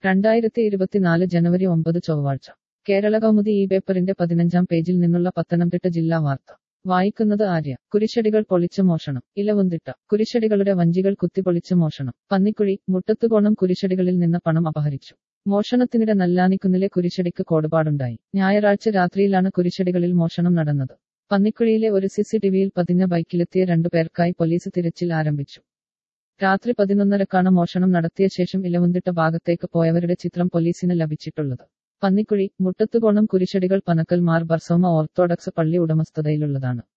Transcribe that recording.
രണ്ടായിരത്തി ഇരുപത്തിനാല് ജനുവരി ഒമ്പത് ചൊവ്വാഴ്ച കേരള കൗമുദി ഈ പേപ്പറിന്റെ പതിനഞ്ചാം പേജിൽ നിന്നുള്ള പത്തനംതിട്ട ജില്ലാ വാർത്ത വായിക്കുന്നത് ആര്യ കുരിശടികൾ പൊളിച്ച് മോഷണം ഇലവുന്തിട്ട കുരിശടികളുടെ വഞ്ചികൾ കുത്തിപ്പൊളിച്ച് മോഷണം പന്നിക്കുഴി മുട്ടത്തുകോണം കുരിശടികളിൽ നിന്ന് പണം അപഹരിച്ചു മോഷണത്തിനിടെ നല്ലാനിക്കുന്നിലെ കുരിശടിക്ക് കോടുപാടുണ്ടായി ഞായറാഴ്ച രാത്രിയിലാണ് കുരിശടികളിൽ മോഷണം നടന്നത് പന്നിക്കുഴിയിലെ ഒരു സിസി ടിവിയിൽ പതിഞ്ഞ ബൈക്കിലെത്തിയ രണ്ടുപേർക്കായി പോലീസ് തിരച്ചിൽ ആരംഭിച്ചു രാത്രി പതിനൊന്നരക്കാണ് മോഷണം നടത്തിയ ശേഷം ഇലവുന്തിട്ട ഭാഗത്തേക്ക് പോയവരുടെ ചിത്രം പോലീസിന് ലഭിച്ചിട്ടുള്ളത് പന്നിക്കുഴി മുട്ടത്തുകോണം കുരിശടികൾ പനക്കൽ മാർ ബർസോമ ഓർത്തോഡക്സ് പള്ളി ഉടമസ്ഥതയിലുള്ളതാണ്